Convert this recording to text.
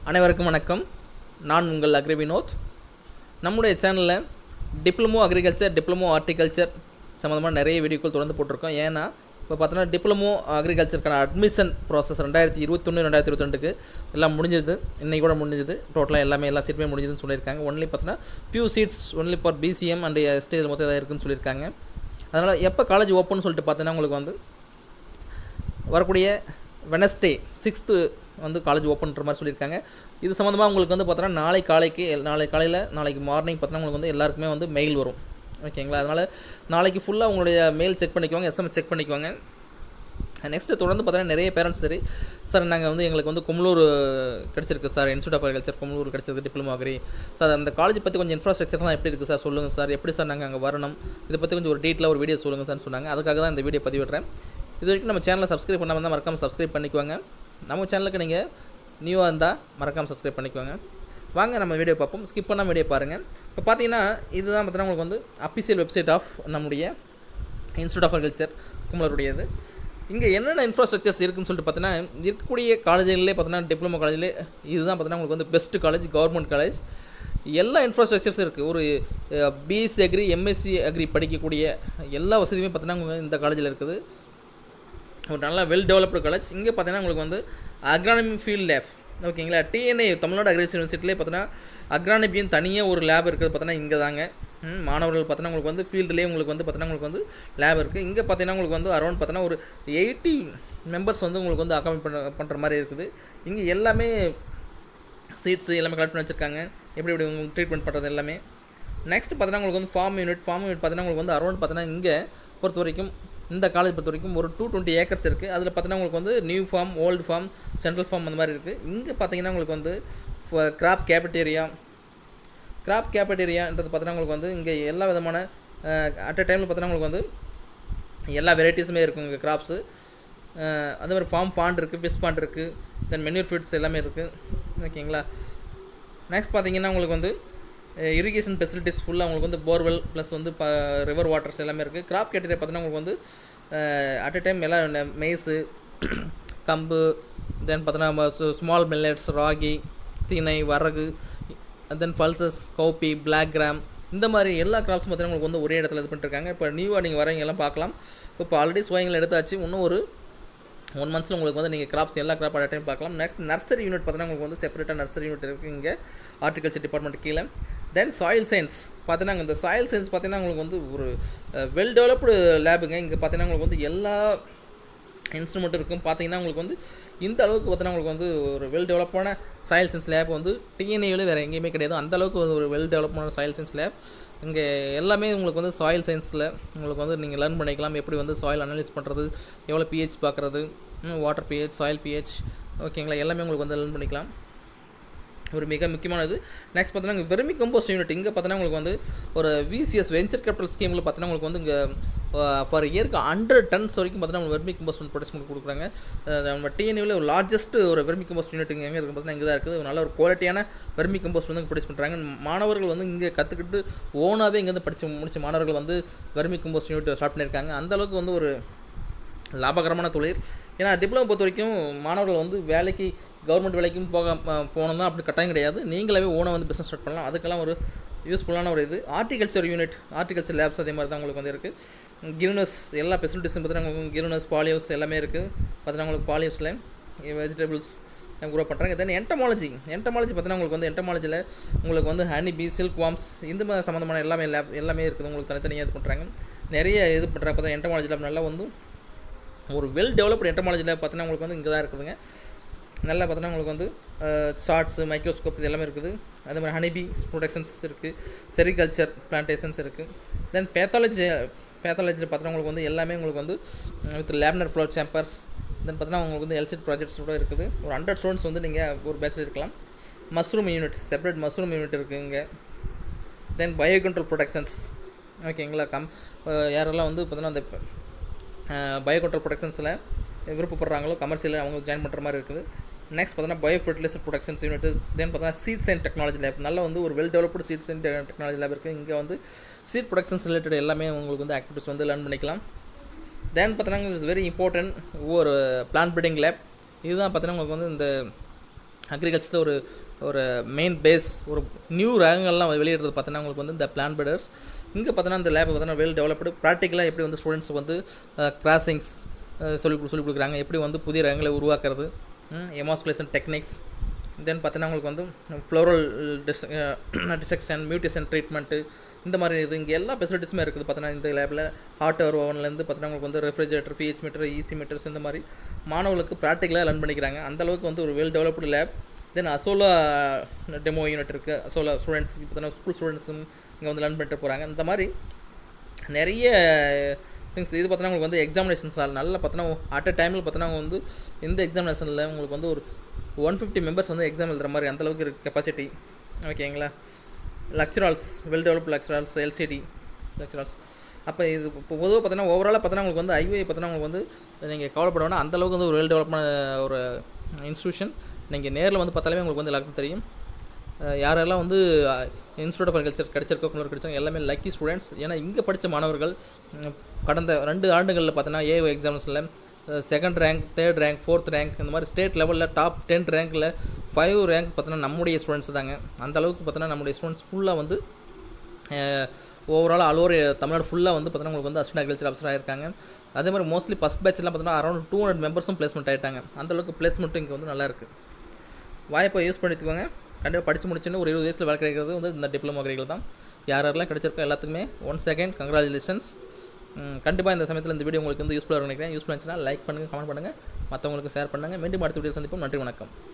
அனைவருக்கும் வணக்கம் நான் உங்கள் அக்ரி வினோத் நம்முடைய சேனலில் டிப்ளமோ அக்ரிகல்ச்சர் டிப்ளமோ ஹார்டிகல்ச்சர் சம்மந்தமாக நிறைய வீடியோக்கள் தொடர்ந்து போட்டிருக்கோம் ஏன்னா இப்போ பார்த்தோன்னா டிப்ளமோ அக்ரிகல்ச்சருக்கான அட்மிஷன் ப்ராசஸ் ரெண்டாயிரத்தி இருபத்தொன்று ரெண்டாயிரத்தி இருபத்தெண்டுக்கு எல்லாம் முடிஞ்சது இன்னைக்கு கூட முடிஞ்சது டோட்டலாக எல்லாமே எல்லா சீட்டுமே முடிஞ்சதுன்னு சொல்லியிருக்காங்க ஒன்லி பார்த்தோன்னா few seats only for PCM and stage மொத்தம் இதாக இருக்குன்னு சொல்லியிருக்காங்க அதனால் எப்போ காலேஜ் ஓப்பன் சொல்லிட்டு பார்த்தீங்கன்னா உங்களுக்கு வந்து வரக்கூடிய வெனஸ்டே சிக்ஸ்த்து வந்து காலேஜ் ஓப்பன்ற மாதிரி சொல்லியிருக்காங்க இது சம்மந்தமாக உங்களுக்கு வந்து பார்த்தோன்னா நாளை காலைக்கு எல்- நாளை காலையில் நாளைக்கு மார்னிங் பார்த்தோன்னா உங்களுக்கு வந்து எல்லாருக்குமே வந்து மெயில் வரும் ஓகேங்களா அதனால் நாளைக்கு ஃபுல்லாக உங்களுடைய மெயில் செக் பண்ணிக்குவாங்க எஸ்எம்எஸ் செக் பண்ணிக்குவாங்க நெக்ஸ்ட்டு தொடர்ந்து பார்த்தீங்கன்னா நிறைய பேரண்ட்ஸ் சரி சார் நாங்கள் வந்து எங்களுக்கு வந்து கும்ளூர் கிடச்சிருக்கு sir institute of agriculture Kumulur கிடச்சிருக்கு டிப்ளமோ அக்ரி சார் அந்த காலேஜ் பற்றி கொஞ்சம் இன்ஃப்ராஸ்ட்ரக்சர்லாம் எப்படி இருக்குது சார் சொல்லுங்கள் சார் எப்படி சார் நாங்கள் அங்கே வரணும் இதை பற்றி கொஞ்சம் ஒரு டீட்டெயிலாக ஒரு வீடியோ சொல்லுங்கள் சார்னு சொன்னாங்க அதுக்காக தான் இந்த வீடியோ பதிவிடுறேன் இது வரைக்கும் நம்ம சேனலை சப்ஸ்கிரைப் பண்ணாமல் தான் மறக்காமல் சப்ஸ்கிரைப் பண்ணிக்குவாங்க நம்ம சேனலுக்கு நீங்கள் நியூவாக இருந்தால் மறக்காமல் சப்ஸ்கிரைப் பண்ணிக்குவாங்க வாங்க நம்ம வீடியோ பார்ப்போம் ஸ்கிப் பண்ணாமல் வீடியோ பாருங்கள் இப்போ பார்த்தீங்கன்னா இதுதான் பார்த்தீங்கன்னா உங்களுக்கு வந்து அஃபிஷியல் வெப்சைட் ஆஃப் நம்முடைய இன்ஸ்டியூட் ஆஃப் அக்ரிகல்ச்சர் கும்பலருடையது இங்கே என்னென்ன இன்ஃப்ராஸ்ட்ரக்சர்ஸ் இருக்குன்னு சொல்லிட்டு பார்த்தீங்கன்னா இருக்கக்கூடிய காலேஜ்களே பார்த்தீங்கன்னா டிப்ளமோ காலேஜில் இதுதான் பார்த்தீங்கன்னா உங்களுக்கு வந்து பெஸ்ட் காலேஜ் கவர்மெண்ட் காலேஜ் எல்லா இன்ஃப்ராஸ்ட்ரக்சர்ஸ் இருக்குது ஒரு பிஎஸ்சி அக்ரி எம்எஸ்சி அக்ரி படிக்கக்கூடிய எல்லா வசதியுமே பார்த்தீங்கன்னா உங்களுக்கு இந்த காலேஜில் இருக்குது ஒரு நல்ல வெல் டெவலப்டு காலேஜ் இங்கே பார்த்தீங்கன்னா உங்களுக்கு வந்து அக்ரானமி ஃபீல்ட் லேப் ஓகேங்களா டிஎன்ஏ தமிழ்நாடு அக்ரிகல்ச்சர் யூனிவர்சிட்டிலே பார்த்தீங்கன்னா அக்ரானமியும் தனியாக ஒரு லேப் இருக்குது பார்த்தீங்கன்னா இங்கே தாங்க ம், மாணவர்கள் பார்த்தீங்கன்னா உங்களுக்கு வந்து ஃபீல்டுலேயே உங்களுக்கு வந்து பார்த்தீங்கன்னா உங்களுக்கு வந்து லேப் இருக்குது இங்கே பார்த்தீங்கன்னா உங்களுக்கு வந்து அரௌண்ட் பார்த்தீங்கன்னா ஒரு எயிட்டி மெம்பர்ஸ் வந்து உங்களுக்கு வந்து அக்காமி பண்ண பண்ணுற மாதிரி இருக்குது இங்கே எல்லாமே சீட்ஸ் எல்லாமே கலெக்ட் பண்ணி வச்சுருக்காங்க எப்படி எப்படி உங்களுக்கு ட்ரீட்மெண்ட் பண்ணுறது எல்லாமே நெக்ஸ்ட் பார்த்தீங்கன்னா உங்களுக்கு வந்து ஃபார்ம் யூனிட் ஃபார்ம் யூனிட் பார்த்தீங்கன்னா உங்களுக்கு வந்து அரௌண்ட் பார்த்தீங்கன்னா இங்கே பொறுத்த வரைக்கும் இந்த காலேஜ் பொறுத்த வரைக்கும் ஒரு டூ டுவெண்ட்டி ஏக்கர்ஸ் இருக்குது அதில் பார்த்தீங்கன்னா உங்களுக்கு வந்து new farm old farm central farm அந்த மாதிரி இருக்குது இங்கே பார்த்தீங்கன்னா உங்களுக்கு வந்து கிராப் கேபிட்டேரியா கிராப் கேபிட்டேரியான்றது பார்த்தீங்கன்னா உங்களுக்கு வந்து இங்கே எல்லா விதமான அட் அ டைமில் பார்த்தீங்கன்னா உங்களுக்கு வந்து எல்லா வெரைட்டிஸுமே இருக்கும் இங்கே கிராப்ஸு அதே மாதிரி ஃபார்ம் ஃபாண்ட் இருக்குது ஃபிஷ் ஃபாண்ட் இருக்குது தென் மென்யூர் ஃபிட்ஸ் எல்லாமே இருக்குது ஓகேங்களா நெக்ஸ்ட் பார்த்தீங்கன்னா உங்களுக்கு வந்து இரிகேஷன் ஃபெசிலிட்டிஸ் ஃபுல்லாக உங்களுக்கு வந்து போர்வெல் ப்ளஸ் வந்து இப்போ ரிவர் வாட்டர்ஸ் எல்லாமே இருக்குது கிராப் கேட்டரி பார்த்தீங்கன்னா உங்களுக்கு வந்து அட் அ டைம் எல்லாம் மெய்ஸு கம்பு தென் பார்த்தீங்கன்னா ஸ்மால் மில்லட்ஸ் ராகி திணை வரகு then pulses cowpea black gram இந்த மாதிரி எல்லா கிராப்ஸும் பார்த்தீங்கன்னா உங்களுக்கு வந்து ஒரே இடத்துல இது பண்ணிருக்காங்க இப்போ நியூவாக நீங்கள் வரவங்க எல்லாம் பார்க்கலாம் இப்போ ஆல்ரெடி சுவைங்களை எடுத்தாச்சு இன்னும் ஒரு ஒன் மந்த்ஸில் உங்களுக்கு வந்து நீங்கள் கிராப்ஸ் எல்லா கிராப் அட் டைம் பார்க்கலாம் நெக்ஸ்ட் நர்சரி யூனிட் பார்த்தீங்கன்னா உங்களுக்கு வந்து செப்பரேட்டாக நர்சரி யூனிட் இருக்குது இங்கே ஹார்டிகல்ச்சர் டிபார்ட்மெண்ட் கீழே தென் சாயில் சயின்ஸ் பார்த்தீங்கன்னா இந்த சாயில் சயின்ஸ் பார்த்தீங்கன்னா உங்களுக்கு வந்து ஒரு வெல் டெவலப்டு லேபுங்க இங்கே பார்த்தீங்கன்னா உங்களுக்கு வந்து எல்லா இன்ஸ்ட்ருமெண்ட் இருக்கும் பார்த்தீங்கன்னா உங்களுக்கு வந்து இந்த அளவுக்கு பார்த்தீங்கன்னா உங்களுக்கு வந்து ஒரு வெல் டெவலப்பான சாயில் சயின்ஸ் லேப் வந்து டிஎன்ஏவில் வேறு எங்கேயுமே கிடையாது அந்த அளவுக்கு வந்து ஒரு வெல் டெவலப்பான சாயில் சயின்ஸ் லேப் இங்கே எல்லாமே உங்களுக்கு வந்து சாயில் சயின்ஸில் உங்களுக்கு வந்து நீங்கள் லேர்ன் பண்ணிக்கலாம் எப்படி வந்து சாயில் அனலைஸ் பண்ணுறது எவ்வளோ பிஹெச் பார்க்குறது வாட்டர் பிஹெச் சாயில் பிஹெச் ஓகேங்களா எல்லாமே உங்களுக்கு வந்து லேர்ன் பண்ணிக்கலாம் ஒரு மிக முக்கியமானது நெக்ஸ்ட் பார்த்தீங்கன்னா வெர்மி கம்போஸ்ட் யூனிட் இங்கே பார்த்தீங்கன்னா உங்களுக்கு வந்து ஒரு விசிஎஸ் வெஞ்சர் கேபிட்டல் ஸ்கீமில் பார்த்தீங்கன்னா உங்களுக்கு வந்து இங்கே ஃபார் இயருக்கு ஹண்ட்ரட் டன்ஸ் வரைக்கும் பார்த்தீங்கன்னா வெர்மி கம்போஸ்ட் ப்ரொடக்ஷன் கொடுக்குறாங்க அஹ் நம்ம டிஎன்யூவில் ஒரு லார்ஜஸ்ட் ஒரு வெர்மி கம்போஸ்ட் யூனிட் இங்கே எங்கே இருக்குது பார்த்தீங்கன்னா இங்கே தான் இருக்குது ஒரு நல்ல ஒரு குவாலிட்டியான வெர்மி கம்போஸ்ட் வந்து ப்ரொடியூஸ் பண்ணுறாங்க மாணவர்கள் வந்து இங்கே கற்றுக்கிட்டு ஓனாகவே இங்கேருந்து படித்து முடிச்ச மாணவர்கள் வந்து வெர்மி கம்போஸ்ட் யூனிட் ஸ்டார்ட் பண்ணியிருக்காங்க அந்த அளவுக்கு வந்து ஒரு லாபகரமான தொழில் ஏன்னா டிப்ளமோ பொறுத்த வரைக்கும் மாணவர்கள் வந்து வேலைக்கு கவர்மெண்ட் வேலைக்கும் போக போகணும் தான் அப்படி கட்டாயம் கிடையாது நீங்களாவே ஓனாக வந்து பிஸ்னஸ் ஸ்டார்ட் பண்ணலாம் அதுக்கெல்லாம் ஒரு யூஸ்ஃபுல்லான ஒரு இது ஹார்டிகல்ச்சர் யூனிட் ஹார்டிகல்ச்சர் லேப்ஸ் அதே மாதிரி தான் உங்களுக்கு வந்து இருக்குது கிருனஸ் எல்லா ஃபெசிலிட்டிஸும் பார்த்தீங்கன்னா உங்களுக்கு கிருனஸ் பாலியோஸ் எல்லாமே இருக்குது பார்த்தீங்கன்னா உங்களுக்கு பாலியோஸில் வெஜிடபிள்ஸ் க்ரோ பண்ணுறாங்க தென் என்டமாலஜி என்டமாலஜி பார்த்தீங்கன்னா உங்களுக்கு வந்து என்டமாலஜியில் உங்களுக்கு வந்து ஹனி பீ சில்க் வாம்ஸ் இந்த மாதிரி சம்மந்தமான எல்லாமே லேப் எல்லாமே இருக்குது உங்களுக்கு தனித்தனியாக இது பண்ணுறாங்க நிறைய இது பண்ணுறாங்க பார்த்தா என்டமாலஜி லேப் நல்லா வந்து ஒரு வெல் டெவலப்டு என்டமாலஜியில் பார்த்தீங்கன்னா உங்களுக்கு வந்து இங்கே தான் இருக்குதுங்க நல்லா பார்த்தீங்கன்னா உங்களுக்கு வந்து ஷார்ட்ஸு மைக்ரோஸ்கோப் இது எல்லாமே இருக்குது அதே மாதிரி ஹனிபி ப்ரொடக்ஷன்ஸ் இருக்குது செரிகல்ச்சர் பிளான்டேஷன்ஸ் இருக்குது தென் பேத்தாலஜி பேத்தாலஜியில் பார்த்தீங்கன்னா உங்களுக்கு வந்து எல்லாமே உங்களுக்கு வந்து with laminar flow chambers then பார்த்தீங்கன்னா உங்களுக்கு வந்து எல்சிட் ப்ராஜெக்ட்ஸ் கூட இருக்குது ஒரு ஹண்ட்ரட் ஸ்டூடெண்ட்ஸ் வந்து நீங்கள் ஒரு பேட்சில் இருக்கலாம் mushroom unit separate mushroom unit இருக்குது இங்கே தென் பயோ கண்ட்ரோல் ப்ரொடக்ஷன்ஸ் ஓகேங்களா கம் யாரெல்லாம் வந்து பார்த்தீங்கன்னா அந்த பயோ கண்ட்ரோல் ப்ரொடக்ஷன்ஸில் விருப்பப்படுறாங்களோ கமர்ஷியலில் அவங்க ஜாயின் பண்ணுற மாதிரி இருக்குது நெக்ஸ்ட் பார்த்தீங்கன்னா bio fertilizer productions unit then பார்த்தீங்கன்னா சீட்ஸ் அண்ட் டெக்னாலஜி லேப் நல்ல வந்து ஒரு well developed seeds and technology lab இருக்குது இங்கே வந்து சீட் ப்ரொடக்ஷன்ஸ் ரிலேட்டட் எல்லாமே உங்களுக்கு வந்து ஆக்டிவிட்டிஸ் வந்து லேர்ன் பண்ணிக்கலாம் தென் பார்த்தீங்கன்னா இட்ஸ் வெரி இம்பார்ட்டன்ட் ஒரு பிளான் பில்டிங் லேப் இதுதான் பார்த்தீங்கன்னா உங்களுக்கு வந்து இந்த அக்ரிகல்ச்சரில் ஒரு ஒரு மெயின் பேஸ் ஒரு நியூ ரகங்கள்லாம் வெளியிடுறது பார்த்தீங்கன்னா உங்களுக்கு வந்து இந்த பிளான் பெடர்ஸ் இங்கே பார்த்தீங்கன்னா இந்த லேப் பார்த்தீங்கன்னா வெல் டெவலப்டு ப்ராக்டிக்கலாக எப்படி வந்து ஸ்டூடெண்ட்ஸ் வந்து கிராசிங்ஸ் சொல்லி சொல்லி கொடுக்குறாங்க எப்படி வந்து புதிய ரகங்களை உருவாக்குறது எமாஸ்குலேஷன் டெக்னிக்ஸ் தென் பார்த்தீங்கன்னா உங்களுக்கு வந்து floral dis dissection mutation treatment இந்த மாதிரி இது இங்கே எல்லா ஃபெசிலிட்டிஸுமே இருக்குது பார்த்தீங்கன்னா இந்த லேபில் ஹாட் அவர் ஓவன்லேருந்து பார்த்தீங்கன்னா உங்களுக்கு வந்து refrigerator pH meter EC meters இந்த மாதிரி மாணவர்களுக்கு ப்ராக்டிக்கலாக லேர்ன் பண்ணிக்கிறாங்க அந்த அளவுக்கு வந்து ஒரு well developed lab then azolla demo unit இருக்குது அசோலா ஸ்டூடெண்ட்ஸ் பார்த்தீங்கன்னா ஸ்கூல் ஸ்டூடெண்ட்ஸும் இங்கே வந்து லேர்ன் பண்ணிட்டு போகிறாங்க இந்த மாதிரி நிறைய திங்ஸ் இது பார்த்தீங்கன்னா உங்களுக்கு வந்து எக்ஸாமினேஷன்ஸ் நல்லா பார்த்தீங்கன்னா அட் அ டைமில் பார்த்தீங்கன்னா வந்து இந்த எக்ஸாமினேஷனில் உங்களுக்கு வந்து ஒரு ஒன் ஃபிஃப்டி மெம்பர்ஸ் வந்து எக்ஸாம் எழுதுற மாதிரி அந்தளவுக்கு இருக்குது கெப்பாசிட்டி ஓகேங்களா lecture halls well develop lecture halls LCD lecture halls அப்போ இது இப்போ பொதுவாக பார்த்தீங்கன்னா ஓவராலாக பார்த்தீங்கன்னா உங்களுக்கு வந்து ஐஓஐ பார்த்தீங்கன்னா உங்களுக்கு வந்து நீங்கள் கவலைப்பட வேணாம் அந்தளவுக்கு வந்து ஒரு வெல் டெவலப்மான ஒரு இன்ஸ்டியூஷன் நீங்கள் நேரில் வந்து பார்த்தாலுமே உங்களுக்கு வந்து எல்லாருக்கும் தெரியும் யாரெல்லாம் வந்து இன்ஸ்டியூட் ஆஃப் அக்ரிகல்ச்சர் கிடச்சிருக்கோ குளர் கிடச்சாங்க எல்லாமே லக்கி ஸ்டூடெண்ட்ஸ் ஏன்னா இங்கே படித்த மாணவர்கள் கடந்த ரெண்டு ஆண்டுகளில் பார்த்தீங்கன்னா ஏஓ எக்ஸாம்ஸில் second rank third rank fourth rank இந்த மாதிரி ஸ்டேட் லெவலில் டாப் டென்த் ரேங்க்கில் ஃபைவ் ரேங்க் பார்த்தீங்கன்னா நம்முடைய ஸ்டூடெண்ட்ஸ் தாங்க அந்த அளவுக்கு பார்த்தீங்கன்னா நம்முடைய ஸ்டூடெண்ட்ஸ் ஃபுல்லாக வந்து ஓவரால் ஆல் ஓவர் தமிழ்நாடு ஃபுல்லாக வந்து பார்த்தீங்கன்னா உங்களுக்கு வந்து அசிஸ்டன்ட் அக்ரிகல்ச்சர் ஆஃபீஸர் ஆயிருக்காங்க அதே மாதிரி மோஸ்ட்லி ஃபஸ்ட் பேட்ச்லாம் பார்த்தீங்கன்னா அரௌண்ட் டூ ஹண்ட்ரட் மெம்பர்ஸும் பிளேஸ்மெண்ட் ஆகிட்டாங்க அந்தளவுக்கு பிளேஸ்மெண்ட்டும் இங்கே வந்து நல்லா இருக்குது வாய்ப்பை யூஸ் பண்ணிட்டுக்கோங்க கண்டிப்பாக படித்து முடிச்சுன்னு ஒரு இருபது வயசில் வேலை கிடைக்கிறது வந்து இந்த டிப்ளமோ அக்ரிகள் தான் யார் யாரெல்லாம் கிடைச்சிருக்கோ எல்லாத்துக்குமே ஒன் செகண்ட் கங்க்ராச்சுலேஷன்ஸ் கண்டிப்பாக இந்த சமயத்தில் இந்த வீடியோ உங்களுக்கு வந்து யூஸ்ஃபுல்லாக நினைக்கிறேன் யூஸ்ஃபுல்லாக இருந்துச்சுன்னா லைக் பண்ணுங்கள் கமெண்ட் பண்ணுங்கள் மற்றவங்களுக்கு ஷேர் பண்ணுங்கள் மீண்டும் அடுத்த வீடியோ சந்திப்போம் நன்றி வணக்கம்